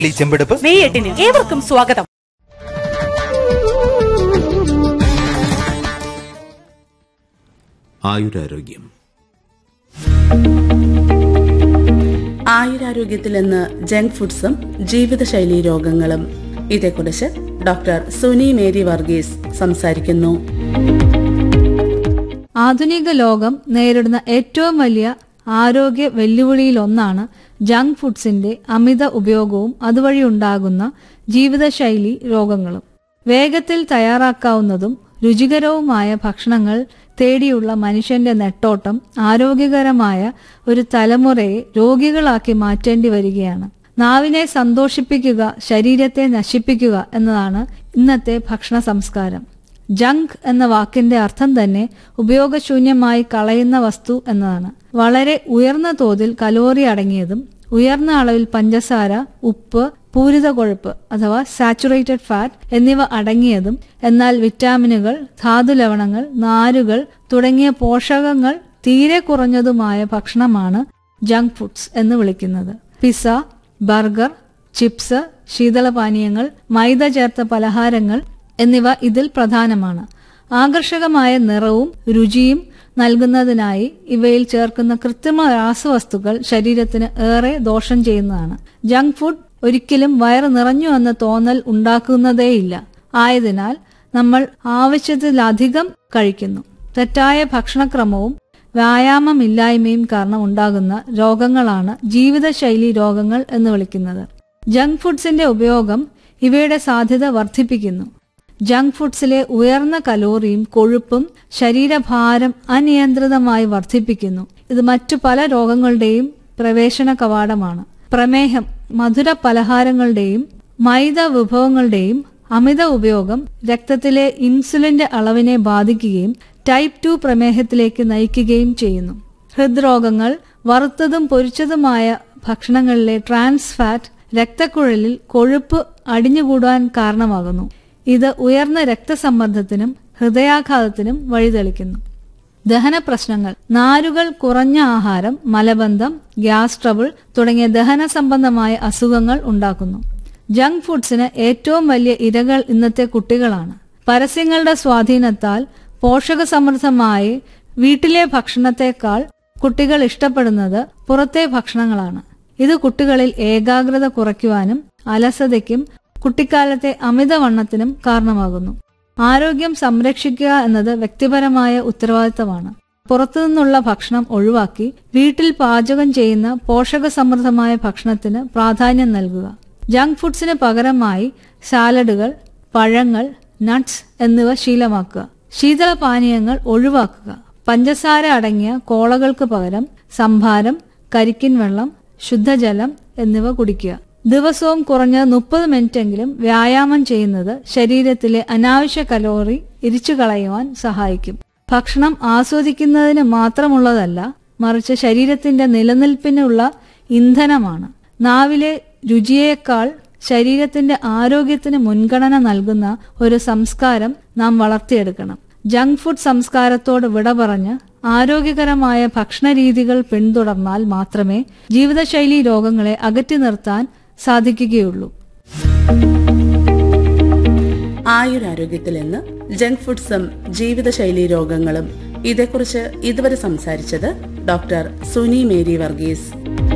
ചെമ്പെടുപ്പ് May എട്ടിന് ഏവർക്കും സ്വാഗതം ആയുരാരോഗ്യം ആയുരാരോഗ്യത്തിൽ നിന്ന് ജങ്ക് ഫുഡ്സും ജീവിതശൈലീ രോഗങ്ങളും ഇതേക്കുറിച്ച് ഡോക്ടർ സുനി മേരി വർഗീസ് സംസാരിക്കുന്നു ആധുനിക ലോകം നേരിടുന്ന ഏറ്റവും വലിയ ആരോഗ്യ വെല്ലുവിളിയിലൊന്നാണ് ജങ്ക് ഫുഡ്സിന്റെ അമിത ഉപയോഗവും അതുവഴി ഉണ്ടാകുന്ന ജീവിതശൈലി രോഗങ്ങളും വേഗത്തിൽ തയ്യാറാക്കാവുന്നതും രുചികരവുമായ ഭക്ഷണങ്ങൾ തേടിയുള്ള മനുഷ്യന്റെ നെട്ടോട്ടം ആരോഗ്യകരമായ ഒരു തലമുറയെ രോഗികളാക്കി മാറ്റേണ്ടി വരികയാണ് നാവിനെ സന്തോഷിപ്പിക്കുക ശരീരത്തെ നശിപ്പിക്കുക എന്നതാണ് ഇന്നത്തെ ഭക്ഷണ സംസ്കാരം ജങ്ക് എന്ന വാക്കിന്റെ അർത്ഥം തന്നെ ഉപയോഗശൂന്യമായി കളയുന്ന വസ്തു എന്നതാണ് വളരെ ഉയർന്ന തോതിൽ കലോറി അടങ്ങിയതും ഉയർന്ന അളവിൽ പഞ്ചസാര ഉപ്പ് പൂരിത കൊഴുപ്പ് അഥവാ സാച്ചുറേറ്റഡ് ഫാറ്റ് എന്നിവ അടങ്ങിയതും എന്നാൽ വിറ്റാമിനുകൾ ധാതുലവണങ്ങൾ നാരുകൾ തുടങ്ങിയ പോഷകങ്ങൾ തീരെ കുറഞ്ഞതുമായ ഭക്ഷണമാണ് ജങ്ക് ഫുഡ്സ് എന്ന് വിളിക്കുന്നത് പിസ്സ ബർഗർ ചിപ്സ് ശീതളപാനീയങ്ങൾ മൈദ ചേർത്ത പലഹാരങ്ങൾ എന്നിവ ഇതിൽ പ്രധാനമാണ് ആകർഷകമായ നിറവും രുചിയും നൽകുന്നതിനായി ഇവയിൽ ചേർക്കുന്ന കൃത്രിമ രാസവസ്തുക്കൾ ശരീരത്തിന് ഏറെ ദോഷം ചെയ്യുന്നതാണ് ജങ്ക് ഫുഡ് ഒരിക്കലും വയറ് നിറഞ്ഞു എന്ന തോന്നൽ ഉണ്ടാക്കുന്നതേയില്ല ആയതിനാൽ നമ്മൾ ആവശ്യത്തിലധികം കഴിക്കുന്നു തെറ്റായ ഭക്ഷണക്രമവും വ്യായാമമില്ലായ്മയും കാരണം ഉണ്ടാകുന്ന രോഗങ്ങളാണ് ജീവിതശൈലി രോഗങ്ങൾ എന്ന് വിളിക്കുന്നത് ജങ്ക് ഫുഡ്സിന്റെ ഉപയോഗം ഇവയുടെ സാധ്യത വർദ്ധിപ്പിക്കുന്നു ജങ്ക് ഫുഡ്സിലെ ഉയർന്ന കലോറിയും കൊഴുപ്പും ശരീരഭാരം അനിയന്ത്രിതമായി വർദ്ധിപ്പിക്കുന്നു ഇത് മറ്റു പല രോഗങ്ങളുടെയും പ്രവേശന കവാടമാണ് പ്രമേഹം മധുര പലഹാരങ്ങളുടെയും മൈദ വിഭവങ്ങളുടെയും അമിത ഉപയോഗം രക്തത്തിലെ ഇൻസുലിന്റെ അളവിനെ ബാധിക്കുകയും ടൈപ്പ് ടു പ്രമേഹത്തിലേക്ക് നയിക്കുകയും ചെയ്യുന്നു ഹൃദ്രോഗങ്ങൾ വറുത്തതും പൊരിച്ചതുമായ ഭക്ഷണങ്ങളിലെ ട്രാൻസ് ഫാറ്റ് രക്തക്കുഴലിൽ കൊഴുപ്പ് അടിഞ്ഞുകൂടാൻ കാരണമാകുന്നു ഇത് ഉയർന്ന രക്തസമ്മർദ്ദത്തിനും ഹൃദയാഘാതത്തിനും വഴിതെളിക്കുന്നു ദഹന പ്രശ്നങ്ങൾ നാരുകൾ കുറഞ്ഞ ആഹാരം മലബന്ധം ഗ്യാസ് ട്രബിൾ തുടങ്ങിയ ദഹന സംബന്ധമായ അസുഖങ്ങൾ ഉണ്ടാക്കുന്നു ജങ്ക് ഫുഡ്സിന് ഏറ്റവും വലിയ ഇരകൾ ഇന്നത്തെ കുട്ടികളാണ് പരസ്യങ്ങളുടെ സ്വാധീനത്താൽ പോഷകസമൃദ്ധമായി വീട്ടിലെ ഭക്ഷണത്തെക്കാൾ കുട്ടികൾ ഇഷ്ടപ്പെടുന്നത് പുറത്തെ ഭക്ഷണങ്ങളാണ് ഇത് കുട്ടികളിൽ ഏകാഗ്രത കുറയ്ക്കുവാനും അലസതയ്ക്കും കുട്ടിക്കാലത്തെ അമിതവണ്ണത്തിനും കാരണമാകുന്നു ആരോഗ്യം സംരക്ഷിക്കുക എന്നത് വ്യക്തിപരമായ ഉത്തരവാദിത്തമാണ് പുറത്തുനിന്നുള്ള ഭക്ഷണം ഒഴിവാക്കി വീട്ടിൽ പാചകം ചെയ്യുന്ന പോഷകസമൃദ്ധമായ ഭക്ഷണത്തിന് പ്രാധാന്യം നൽകുക ജങ്ക് ഫുഡ്സിന് പകരമായി സാലഡുകൾ പഴങ്ങൾ നട്ട്സ് എന്നിവ ശീലമാക്കുക ശീതളപാനീയങ്ങൾ ഒഴിവാക്കുക പഞ്ചസാര അടങ്ങിയ കോളകൾക്ക് പകരം സംഭാരം കരിക്കിൻ വെള്ളം ശുദ്ധജലം എന്നിവ കുടിക്കുക ദിവസവും കുറഞ്ഞത് മുപ്പത് മിനിറ്റെങ്കിലും വ്യായാമം ചെയ്യുന്നത് ശരീരത്തിലെ അനാവശ്യ കലോറി ഇരിച്ചു കളയുവാൻ സഹായിക്കും ഭക്ഷണം ആസ്വദിക്കുന്നതിന് മാത്രമുള്ളതല്ല മറിച്ച് ശരീരത്തിന്റെ നിലനിൽപ്പിനുള്ള ഇന്ധനമാണ് നാവിലെ രുചിയേക്കാൾ ശരീരത്തിന്റെ ആരോഗ്യത്തിന് മുൻഗണന നൽകുന്ന ഒരു സംസ്കാരം നാം വളർത്തിയെടുക്കണം ജങ്ക് ഫുഡ് സംസ്കാരത്തോട് വിട പറഞ്ഞ് ആരോഗ്യകരമായ ഭക്ഷണരീതികൾ പിന്തുടർന്നാൽ മാത്രമേ ജീവിതശൈലി രോഗങ്ങളെ അകറ്റി നിർത്താൻ സാധിക്കുകയുള്ളൂ ആയുരാരോഗ്യത്തിൽ നിന്ന് ജങ്ക് ഫുഡ്സും ജീവിതശൈലീ രോഗങ്ങളും ഇതേക്കുറിച്ച് ഇതുവരെ സംസാരിച്ചത് ഡോക്ടർ സുനി മേരി വർഗീസ്